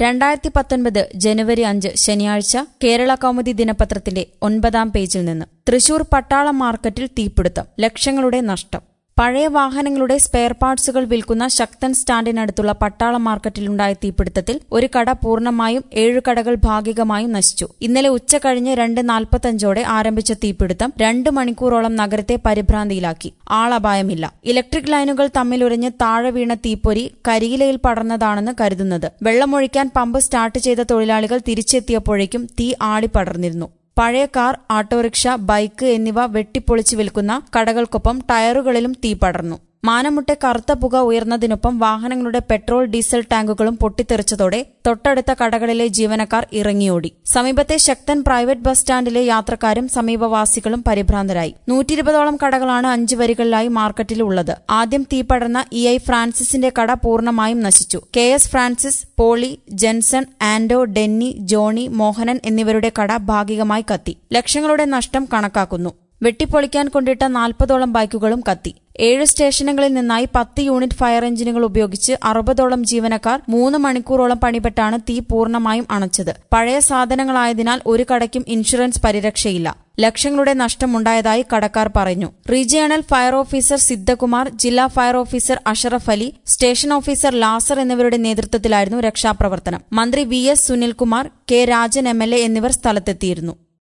രണ്ടായിരത്തി പത്തൊൻപത് ജനുവരി അഞ്ച് ശനിയാഴ്ച കേരള കൗമുദി ദിനപത്രത്തിന്റെ ഒൻപതാം പേജിൽ നിന്ന് തൃശൂർ പട്ടാളം മാർക്കറ്റിൽ തീപിടുത്തം ലക്ഷങ്ങളുടെ നഷ്ടം പഴയ വാഹനങ്ങളുടെ സ്പെയർ പാർട്സുകൾ വിൽക്കുന്ന ശക്തൻ സ്റ്റാൻഡിനടുത്തുള്ള പട്ടാള മാർക്കറ്റിലുണ്ടായ തീപിടുത്തത്തിൽ ഒരു കട പൂർണ്ണമായും ഏഴു കടകൾ ഭാഗികമായും നശിച്ചു ഇന്നലെ ഉച്ച കഴിഞ്ഞ് രണ്ട് നാൽപ്പത്തഞ്ചോടെ ആരംഭിച്ച തീപിടുത്തം രണ്ട് മണിക്കൂറോളം നഗരത്തെ പരിഭ്രാന്തിയിലാക്കി ആളപായമില്ല ഇലക്ട്രിക് ലൈനുകൾ തമ്മിലുരഞ്ഞ് താഴെ വീണ തീപ്പൊരി കരിയിലയിൽ പടർന്നതാണെന്ന് കരുതുന്നത് വെള്ളമൊഴിക്കാൻ പമ്പ് സ്റ്റാർട്ട് ചെയ്ത തൊഴിലാളികൾ തിരിച്ചെത്തിയപ്പോഴേക്കും തീ ആളിപ്പടർന്നിരുന്നു പഴയ കാർ ഓട്ടോറിക്ഷ ബൈക്ക് എന്നിവ വെട്ടിപ്പൊളിച്ചു വിൽക്കുന്ന കടകൾക്കൊപ്പം ടയറുകളിലും തീ പടർന്നു മാനമുട്ടെ കറുത്ത പുക ഉയർന്നതിനൊപ്പം വാഹനങ്ങളുടെ പെട്രോൾ ഡീസൽ ടാങ്കുകളും പൊട്ടിത്തെറിച്ചതോടെ തൊട്ടടുത്ത കടകളിലെ ജീവനക്കാർ ഇറങ്ങിയോടി സമീപത്തെ ശക്തൻ പ്രൈവറ്റ് ബസ് സ്റ്റാൻഡിലെ യാത്രക്കാരും സമീപവാസികളും പരിഭ്രാന്തരായി നൂറ്റിയിരുപതോളം കടകളാണ് അഞ്ചു വരികളിലായി മാർക്കറ്റിൽ ഉള്ളത് ആദ്യം തീ പടർന്ന ഇ ഐ ഫ്രാൻസിസിന്റെ കട പൂർണ്ണമായും നശിച്ചു കെ എസ് ഫ്രാൻസിസ് പോളി ജെൻസൺ ആൻഡോ ഡെന്നി ജോണി മോഹനൻ എന്നിവരുടെ കട ഭാഗികമായി കത്തി ലക്ഷങ്ങളുടെ നഷ്ടം കണക്കാക്കുന്നു വെട്ടിപ്പൊളിക്കാൻ കൊണ്ടിട്ട നാൽപ്പതോളം ബൈക്കുകളും കത്തി ഏഴ് സ്റ്റേഷനുകളിൽ നിന്നായി പത്ത് യൂണിറ്റ് ഫയർ എഞ്ചിനുകൾ ഉപയോഗിച്ച് അറുപതോളം ജീവനക്കാർ മൂന്ന് മണിക്കൂറോളം പണിപ്പെട്ടാണ് തീ പൂർണ്ണമായും അണച്ചത് പഴയ സാധനങ്ങളായതിനാൽ ഒരു കടയ്ക്കും ഇൻഷുറൻസ് പരിരക്ഷയില്ല ലക്ഷങ്ങളുടെ നഷ്ടമുണ്ടായതായി കടക്കാർ പറഞ്ഞു റീജിയണൽ ഫയർ ഓഫീസർ സിദ്ധകുമാർ ജില്ലാ fire officer Ashraf Ali station officer Lazar എന്നിവരുടെ നേതൃത്വത്തിലായിരുന്നു രക്ഷാപ്രവർത്തനം മന്ത്രി V S Sunilkumar K Rajan M L A എന്നിവർ സ്ഥലത്തെത്തിയിരുന്നു